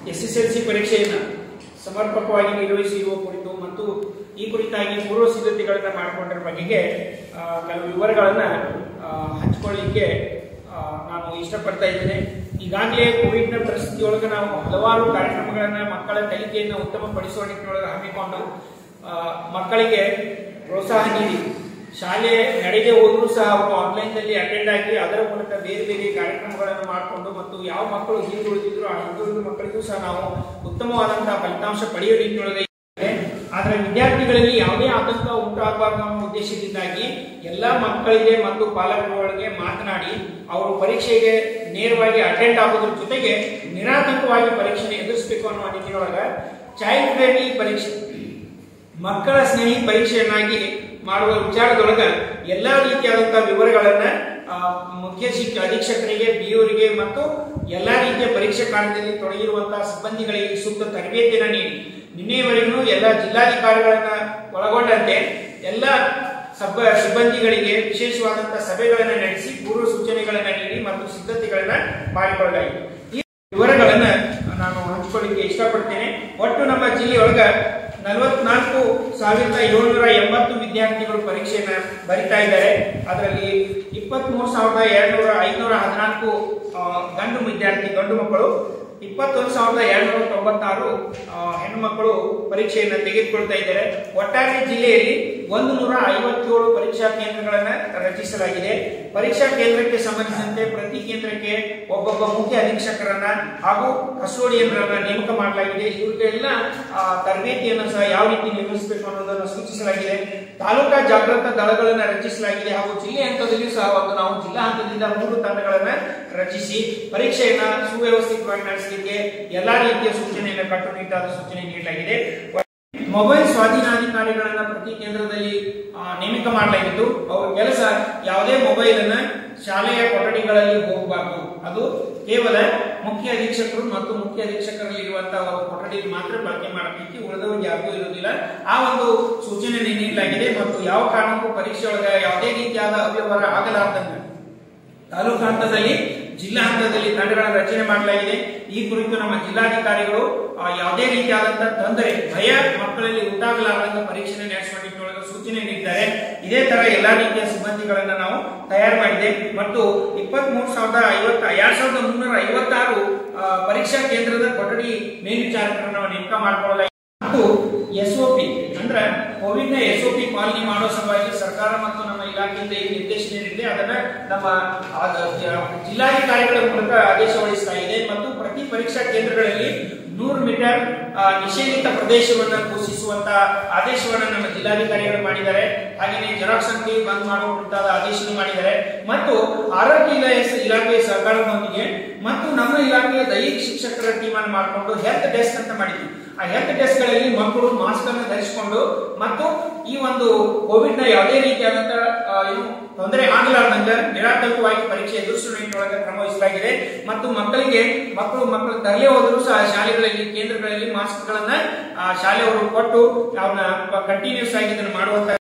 SSLC ಪರೀಕ್ಷೆಯನ್ನು ಸಮರ್ಪಕವಾಗಿ ನಿರ್ವಹಿಸಿರುವ ಕುರಿತು ಮತ್ತು ಈ ಕುರಿತಾಗಿ ಪೂರ್ವ ಸಿದ್ಧತೆಗಳನ್ನು ಮಾಡಿಕೊಂಡಿರೋ ಬಗೆಗೆ ಆ, ಕೆಲವು ವಿವರಗಳನ್ನು ಹಂಚಿಕೊಳ್ಳಿಕ್ಕೆ ಆ, ನಾನು ಇಷ್ಟಪಡ್ತಾ ಇದ್ದೇನೆ ಈಗಾಗಲೇ ಕೋವಿಡ್ನ ಪರಿಸ್ಥಿತಿಯೊಳಗೆ ನಾವು ಹಲವಾರು ಕಾರ್ಯಕ್ರಮಗಳನ್ನು ಮಕ್ಕಳ ಕಲಿಕೆಯನ್ನು ಉತ್ತಮಪಡಿಸುವ ನಿಟ್ಟಿನೊಳಗೆ ಹಮ್ಮಿಕೊಂಡು ಆ, ಮಕ್ಕಳಿಗೆ ಪ್ರೋತ್ಸಾಹ ನೀಡಿ ಶಾಲೆ ನಡೆದೇ ಹೋದ್ರೂ ಸಹ ಅವರು ಆನ್ಲೈನ್ನಲ್ಲಿ ಅಟೆಂಡ್ ಆಗಿ ಅದರ ಮೂಲಕ ಬೇರೆ ಬೇರೆ ಕಾರ್ಯಕ್ರಮಗಳನ್ನು ಮಾಡಿಕೊಂಡು ಮತ್ತು ಯಾವ ಮಕ್ಕಳು ಹಿಂದುಳಿದಿದ್ರು ಆ ಹಿಂದುಳಿದ ಮಕ್ಕಳಿಗೂ ಸಹ ನಾವು ಉತ್ತಮವಾದಂತಹ ಫಲಿತಾಂಶ ಪಡೆಯುವ ರೀತಿಯೊಳಗೆ ಇದೆ. ಆದ್ರೆ ವಿದ್ಯಾರ್ಥಿಗಳಲ್ಲಿ ಯಾವುದೇ ಆತಂಕ ಉಂಟಾಗಬಾರದು ಅನ್ನೋ ಉದ್ದೇಶದಿಂದಾಗಿ ಎಲ್ಲಾ ಮಕ್ಕಳಿಗೆ ಮತ್ತು ಪಾಲಕರೊಳಗೆ ಮಾತನಾಡಿ ಅವರು ಪರೀಕ್ಷೆಗೆ ನೇರವಾಗಿ ಅಟೆಂಡ್ ಆಗೋದ್ರ ಜೊತೆಗೆ ನಿರಾತಂಕವಾಗಿ ಪರೀಕ್ಷೆ ಎದುರಿಸಬೇಕು ಅನ್ನುವ ನಿಟ್ಟಿನೊಳಗ ಚೈಲ್ಡ್ ಫ್ರೆಂಡ್ಲಿ ಪರೀಕ್ಷೆ ಮಕ್ಕಳ ಸ್ನೇಹಿ ಪರೀಕ್ಷೆಯನ್ನಾಗಿ ಮಾಡುವ ವಿಚಾರದೊಳಗ ಎಲ್ಲಾ ರೀತಿಯಾದಂತಹ ವಿವರಗಳನ್ನ ಆ, ಮುಖ್ಯ ಶಿಕ್ಷ ಅಧೀಕ್ಷಕರಿಗೆ ಬಿಒರಿಗೆ ಮತ್ತು ಎಲ್ಲಾ ರೀತಿಯ ಪರೀಕ್ಷೆ ಕಾರ್ಯದಲ್ಲಿ ತೊಡಗಿರುವಂತಹ ಸಿಬ್ಬಂದಿಗಳಿಗೆ ಸೂಕ್ತ ತರಬೇತಿಯನ್ನು ನೀಡಿ ನಿನ್ನೆಯವರೆಗೂ ಎಲ್ಲ ಜಿಲ್ಲಾಧಿಕಾರಿಗಳನ್ನ ಒಳಗೊಂಡಂತೆ ಎಲ್ಲ ಸಬ್ಬ ಸಿಬ್ಬಂದಿಗಳಿಗೆ ವಿಶೇಷವಾದಂತಹ ಸಭೆಗಳನ್ನು ನಡೆಸಿ ಪೂರ್ವ ಸೂಚನೆಗಳನ್ನ ನೀಡಿ ಮತ್ತು ಸಿದ್ಧತೆಗಳನ್ನ ಮಾಡಿಕೊಳ್ಳಲಾಗಿದೆ ಈ ವಿವರಗಳನ್ನ ನಾನು ಹಂಚಿಕೊಳ್ಳಿಕ್ಕೆ ಇಷ್ಟಪಡ್ತೇನೆ ಒಟ್ಟು ನಮ್ಮ ಜಿಲ್ಲೆಯೊಳಗ ನಲವತ್ನಾಲ್ಕು ಸಾವಿರದ ಏಳ್ನೂರ ಎಂಬತ್ತು ವಿದ್ಯಾರ್ಥಿಗಳು ಪರೀಕ್ಷೆಯನ್ನ ಬರಿತಾ ಇದ್ದಾರೆ ಅದರಲ್ಲಿ ಇಪ್ಪತ್ಮೂರು ಸಾವಿರದ ಎರಡ್ನೂರ ಐನೂರ ಹದಿನಾಲ್ಕು ಆ, ಗಂಡು ವಿದ್ಯಾರ್ಥಿ ಗಂಡು ಮಕ್ಕಳು ಇಪ್ಪತ್ತೊಂದು ಸಾವಿರದ ಎರಡ್ನೂರ ತೊಂಬತ್ತಾರು ಆ, ಹೆಣ್ಣು ಮಕ್ಕಳು ಪರೀಕ್ಷೆಯನ್ನು ತೆಗೆದುಕೊಳ್ತಾ ಇದ್ದಾರೆ ಒಟ್ಟಾರೆ ಜಿಲ್ಲೆಯಲ್ಲಿ ಒಂದು ನೂರ ಐವತ್ತೇಳು ಪರೀಕ್ಷಾ ಕೇಂದ್ರಗಳನ್ನ ರಚಿಸಲಾಗಿದೆ ಪರೀಕ್ಷಾ ಕೇಂದ್ರಕ್ಕೆ ಸಂಬಂಧಿಸಿದಂತೆ ಪ್ರತಿ ಕೇಂದ್ರಕ್ಕೆ ಒಬ್ಬೊಬ್ಬ ಮುಖ್ಯ ಅಧೀಕ್ಷಕರನ್ನ ಹಾಗೂ ಕಸ್ಟೋಡಿಯನ್ರನ್ನ ನೇಮಕ ಮಾಡಲಾಗಿದೆ ಇವರಿಗೆಲ್ಲ ಆ, ತರಬೇತಿಯನ್ನು ಸಹ ಯಾವ ರೀತಿ ನಿರ್ವಹಿಸಬೇಕು ಅನ್ನೋದನ್ನು ಸೂಚಿಸಲಾಗಿದೆ ತಾಲೂಕಾ ಜಾಗೃತ ದಳಗಳನ್ನ ರಚಿಸಲಾಗಿದೆ ಹಾಗೂ ಜಿಲ್ಲೆ ಹಂತದಲ್ಲಿಯೂ ಸಹ ಒಂದು ನಾವು ಜಿಲ್ಲಾ ಹಂತದಿಂದ ಮೂರು ತಂಡಗಳನ್ನ ರಚಿಸಿ ಪರೀಕ್ಷೆಯನ್ನ ಸುವ್ಯವಸ್ಥಿತವಾಗಿ ನಡೆಸಲಿಕ್ಕೆ ಎಲ್ಲಾ ರೀತಿಯ ಸೂಚನೆಯನ್ನು ಕಟ್ಟುನಿಟ್ಟಾದ ಸೂಚನೆ ನೀಡಲಾಗಿದೆ ಮೊಬೈಲ್ ಸ್ವಾಧೀನಾಧಿಕಾರಿಗಳನ್ನ ಪ್ರತಿ ಕೇಂದ್ರದಲ್ಲಿ ಆ, ನೇಮಕ ಮಾಡಲಾಗಿದ್ದು ಅವರ ಕೆಲಸ ಯಾವುದೇ ಮೊಬೈಲ್ ಅನ್ನ ಶಾಲೆಯ ಕೊಠಡಿಗಳಲ್ಲಿ ಹೋಗಬಾರದು ಅದು ಕೇವಲ ಮುಖ್ಯ ಅಧೀಕ್ಷಕರು ಮತ್ತು ಮುಖ್ಯ ಅಧೀಕ್ಷಕರಲ್ಲಿ ಇರುವಂತಹ ಒಂದು ಕೊಠಡಿಯಲ್ಲಿ ಮಾತ್ರ ಬಳಕೆ ಮಾಡಬೇಕು ಉಳಿದವರಿಗೆ ಯಾರಿಗೂ ಇರುವುದಿಲ್ಲ ಆ ಒಂದು ಸೂಚನೆ ನೀಡಲಾಗಿದೆ ಮತ್ತು ಯಾವ ಕಾರಣಕ್ಕೂ ಪರೀಕ್ಷೆ ಒಳಗೆ ಯಾವುದೇ ರೀತಿಯಾದ ಅವ್ಯವಹಾರ ಆಗಲಾರ್ದಂಗೆ ತಾಲೂಕು ಹಂತದಲ್ಲಿ ಜಿಲ್ಲಾ ಹಂತದಲ್ಲಿ ತಂಡಗಳ ರಚನೆ ಮಾಡಲಾಗಿದೆ ಈ ಕುರಿತು ನಮ್ಮ ಜಿಲ್ಲಾಧಿಕಾರಿಗಳು ಆ, ಯಾವುದೇ ರೀತಿಯಾದಂತಹ ತೊಂದರೆ ಭಯ ಮಕ್ಕಳಲ್ಲಿ ಉಂಟಾಗಲಾರದಂತ ಪರೀಕ್ಷೆ ನಡೆಸುವ ನಿಟ್ಟಿನೊಳಗೆ ಸೂಚನೆ ನೀಡಿದ್ದಾರೆ ಇದೇ ತರ ಎಲ್ಲಾ ರೀತಿಯ ಸಿಬ್ಬಂದಿಗಳನ್ನ ನಾವು ತಯಾರು ಮಾಡಿದೆ ಮತ್ತು ಇಪ್ಪತ್ತ್ ಮೂರು ಸಾವಿರದ ಐವತ್ತ ಎರಡ್ ಸಾವಿರದ ಮುನ್ನೂರ ಐವತ್ತಾರು ಆ, ಪರೀಕ್ಷಾ ಕೇಂದ್ರದ ಕೊಠಡಿ ಮೇಲ್ವಿಚಾರಕರನ್ನು ನಾವು ನೇಮಕ ಮಾಡಿಕೊಳ್ಳಲಾಗಿದೆ ಮತ್ತು ಎಸ್ಒಪಿ ಅಂದ್ರೆ ಕೋವಿಡ್ ನ ಎಸ್ಒಪಿ ಪಾಲನೆ ಮಾಡೋ ಸಲುವಾಗಿ ಸರ್ಕಾರ ಮತ್ತು ನಮ್ಮ ಇಲಾಖೆಯಿಂದ ಈ ನಿರ್ದೇಶನ ನೀಡಿದೆ ಅದನ್ನ ನಮ್ಮ ಆದ- ಜಿಲ್ಲಾಧಿಕಾರಿಗಳ ಮೂಲಕ ಆದೇಶ ಹೊರಡಿಸಲಾಗಿದೆ ಮತ್ತು ಪ್ರತಿ ಪರೀಕ್ಷಾ ಕೇಂದ್ರಗಳಲ್ಲಿ ನೂರು ಮೀಟರ್ ಆ, ನಿಷೇಧಿತ ಪ್ರದೇಶವನ್ನು ಘೋಷಿಸುವಂತ ಆದೇಶವನ್ನು ನಮ್ಮ ಜಿಲ್ಲಾಧಿಕಾರಿಗಳು ಮಾಡಿದ್ದಾರೆ ಹಾಗೆಯೇ ಜೆರಾಕ್ಸ್ ಅಂಗಡಿ ಬಂದ್ ಮಾಡುವ ಕುರಿತಾದ ಆದೇಶ ಮಾಡಿದ್ದಾರೆ ಮತ್ತು ಆರೋಗ್ಯ ಇಲಾಖೆ ಇಲಾಖೆಯ ಸಹಕಾರದೊಂದಿಗೆ ಮತ್ತು ನಮ್ಮ ಇಲಾಖೆಯ ದೈಹಿಕ ಶಿಕ್ಷಕರ ಟೀಮ್ ಅನ್ನು ಮಾಡಿಕೊಂಡು ಹೆಲ್ತ್ ಡೆಸ್ಕ್ ಅಂತ ಮಾಡಿದ್ವಿ ಆ ಹೆಲ್ತ್ ಡೆಸ್ಕ್ ಗಳಲ್ಲಿ ಮಕ್ಕಳು ಮಾಸ್ಕ್ ಅನ್ನು ಧರಿಸಿಕೊಂಡು ಮತ್ತು ಈ ಒಂದು ಕೋವಿಡ್ ನ ಯಾವುದೇ ರೀತಿಯಾದಂತಹ ಆ, ಏನು ತೊಂದರೆ ಆಗಲಾರ್ದಂಗ ನಿರಾತಂಕವಾಗಿ ಪರೀಕ್ಷೆ ಎದುರಿಸುವ ನಿಟ್ಟಿನೊಳಗೆ ಕ್ರಮ ವಹಿಸಲಾಗಿದೆ ಮತ್ತು ಮಕ್ಕಳಿಗೆ ಮಕ್ಕಳು ಮಕ್ಕಳು ತರಲೇ ಹೋದರೂ ಸಹ ಶಾಲೆಗಳಲ್ಲಿ ಕೇಂದ್ರಗಳಲ್ಲಿ ಮಾಸ್ಕ್ ಗಳನ್ನ ಆ, ಶಾಲೆಯವರು ಕೊಟ್ಟು ಅವನ್ನ ಕಂಟಿನ್ಯೂಸ್ ಆಗಿ ಇದನ್ನು ಮಾಡುವಂತ